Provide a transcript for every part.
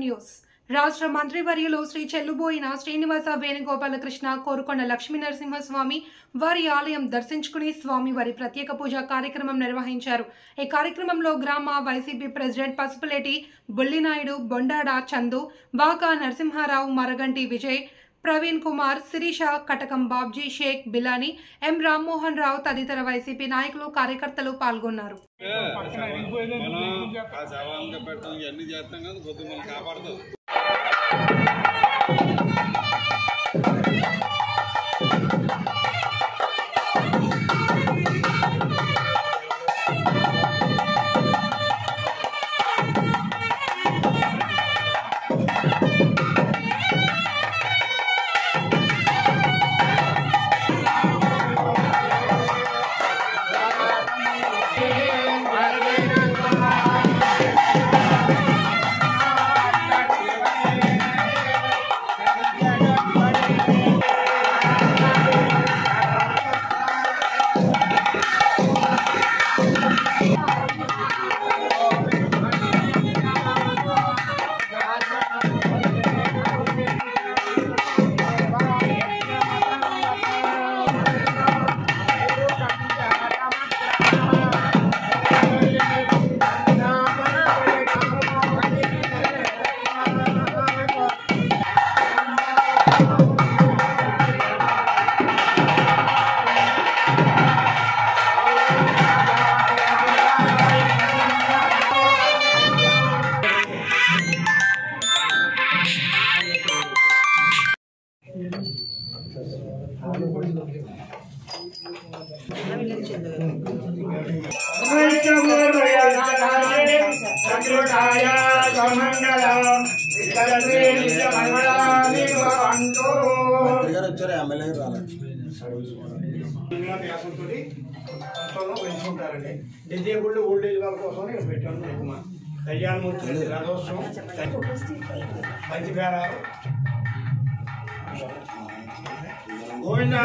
news రాష్ట్ర మంత్రివర్యులు శ్రీ చెల్లుబోయిన శ్రీనివాస వేణుగోపాలకృష్ణ కోరుకొండ లక్ష్మీ నరసింహస్వామి వారి ఆలయం దర్శించుకుని స్వామి వారి ప్రత్యేక పూజ కార్యక్రమం నిర్వహించారు ఈ కార్యక్రమంలో గ్రామ వైసీపీ ప్రెసిడెంట్ పసుపులేటి బుల్లినాయుడు బొండాడ చందు వాకా నరసింహారావు మరగంటి విజయ్ ప్రవీణ్ కుమార్ శిరీష కటకం బాబ్జీ షేక్ బిలాని ఎం రామ్మోహన్ రావు తదితర వైసీపీ నాయకులు కార్యకర్తలు పాల్గొన్నారు మనం ఆ సవాళ్ళకి పెట్టడం ఇవన్నీ చేస్తాం కదా కొద్దిగా మనం కాపాడుతుంది గారు వచ్చారు ఎమ్మెల్యే రాలేదు పెంచుకుంటారండి డిజేబుల్డ్ ఓల్డేజ్ వాళ్ళ కోసం ఇక్కడ పెట్టాను ఎక్కువ కళ్యాణమూర్తి రథోత్సవం మంచి పేరాలు గోవిందా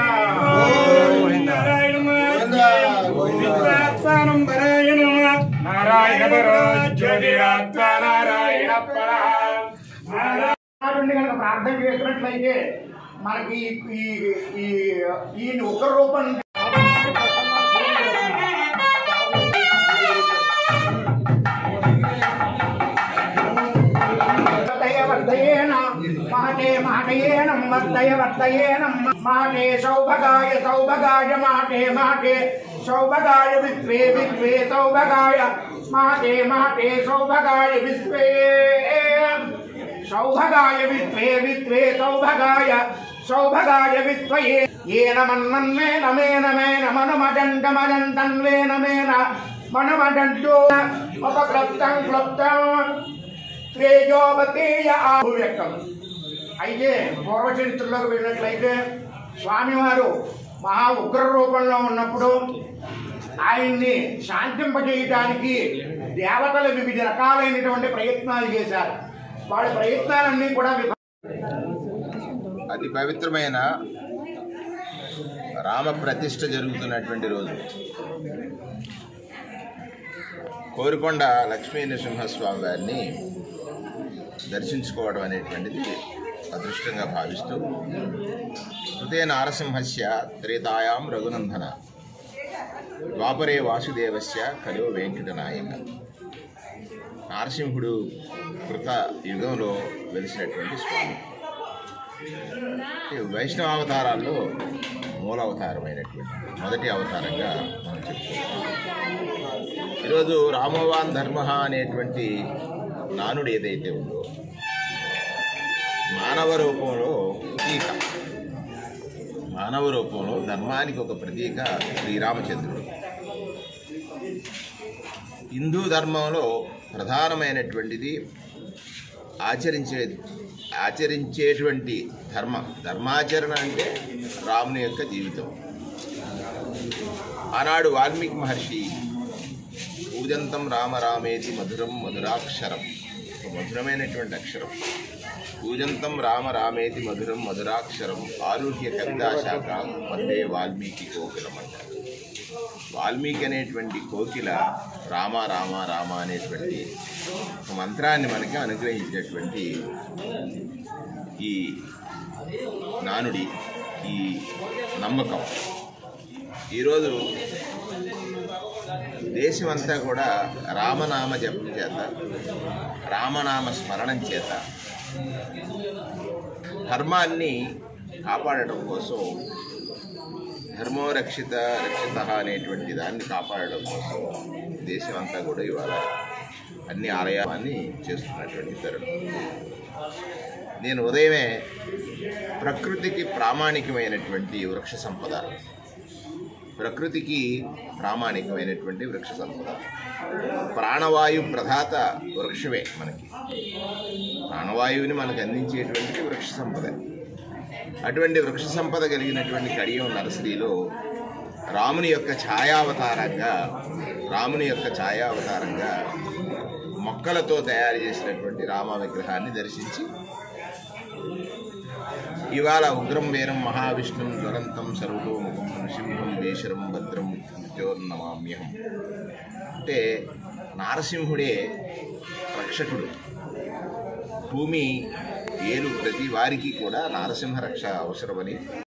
నారాయణ కనుక ప్రార్థన చేసినట్లయితే మనకి ఈ ఈ ఈ ఒక రూపం వర్తయ వర్తయేన మాటే మాటయేనం వర్తయ వర్తయేనం మాటే సౌభగాయ సౌభగాయ మాటే మాటే సౌభగాయ విశ్వే విశ్వే సౌభగాయ మాటే మాటే సౌభగాయ విశ్వే సౌభగాయ విశ్వే విశ్వే సౌభగాయ సౌభగాయ విశ్వయే ఏన మన్మన్మేన మేన మేన మనుమదండ మదంతన్వేన మేన మనుమదంతో ఒక క్లుప్తం క్లుప్తం శ్రేయోపతేయ ఆభువ్యక్తం అయితే పూర్వ చరిత్రలోకి వెళ్ళినట్లయితే స్వామివారు మహా ఉగ్ర రూపంలో ఉన్నప్పుడు ఆయన్ని శాంతింపజేయడానికి దేవతలు వివిధ రకాలైనటువంటి ప్రయత్నాలు చేశారు వాళ్ళ ప్రయత్నాలన్నీ కూడా విఫ- అతి పవిత్రమైన రామ ప్రతిష్ఠ జరుగుతున్నటువంటి రోజు కోరికొండ లక్ష్మీ నరసింహస్వామి వారిని దర్శించుకోవడం అనేటువంటిది అదృష్టంగా భావిస్తూ కృతే నారసింహస్య త్రేతాయాం రఘునందన ద్వాపరే వాసుదేవస్య కలో వెంకటనాయక నారసింహుడు కృత యుగంలో వెలిసినటువంటి స్వామి ఈ వైష్ణవ అవతారాల్లో మూల అవతారమైనటువంటి మొదటి అవతారంగా మనం చెప్పుకోవాలి ఈరోజు రామవాన్ ధర్మ అనేటువంటి నానుడు ఏదైతే ఉందో మానవ రూపంలో ప్రతీక మానవ రూపంలో ధర్మానికి ఒక ప్రతీక శ్రీరామచంద్రుడు హిందూ ధర్మంలో ప్రధానమైనటువంటిది ఆచరించే ఆచరించేటువంటి ధర్మ ధర్మాచరణ అంటే రాముని యొక్క జీవితం ఆనాడు వాల్మీకి మహర్షి పూజంతం రామ రామేతి మధురం మధురాక్షరం ఒక మధురమైనటువంటి అక్షరం పూజంతం రామ రామేతి మధురం మధురాక్షరం ఆరుహ్య కవితాశాఖ వందే వాల్మీకి కోకిలం అంటారు వాల్మీకి అనేటువంటి కోకిల రామ రామ రామ అనేటువంటి ఒక మంత్రాన్ని మనకి అనుగ్రహించినటువంటి ఈ నానుడి ఈ నమ్మకం ఈరోజు దేశమంతా కూడా రామనామ జపం చేత రామనామ స్మరణం చేత ధర్మాన్ని కాపాడటం కోసం ధర్మో రక్షిత రక్షిత అనేటువంటి దాన్ని కాపాడడం కోసం దేశమంతా కూడా ఇవాళ అన్ని ఆలయాన్ని చేస్తున్నటువంటి తరుణం నేను ఉదయమే ప్రకృతికి ప్రామాణికమైనటువంటి వృక్ష సంపద ప్రకృతికి ప్రామాణికమైనటువంటి వృక్ష సంపద ప్రాణవాయు ప్రధాత వృక్షమే మనకి ప్రాణవాయువుని మనకు అందించేటువంటి వృక్ష సంపద అటువంటి వృక్ష సంపద కలిగినటువంటి కడియం నర్సరీలో రాముని యొక్క ఛాయావతారంగా రాముని యొక్క ఛాయావతారంగా మొక్కలతో తయారు చేసినటువంటి రామ విగ్రహాన్ని దర్శించి ఇవాళ ఉగ్రం వీరం మహావిష్ణుం జ్వలంతం సర్వతోముఖం నృసింహం వేశరం భద్రం మృత్యోర్నమామ్యహం అంటే నారసింహుడే రక్షకుడు భూమి ఏలు ప్రతి వారికి కూడా నారసింహ రక్ష అవసరమని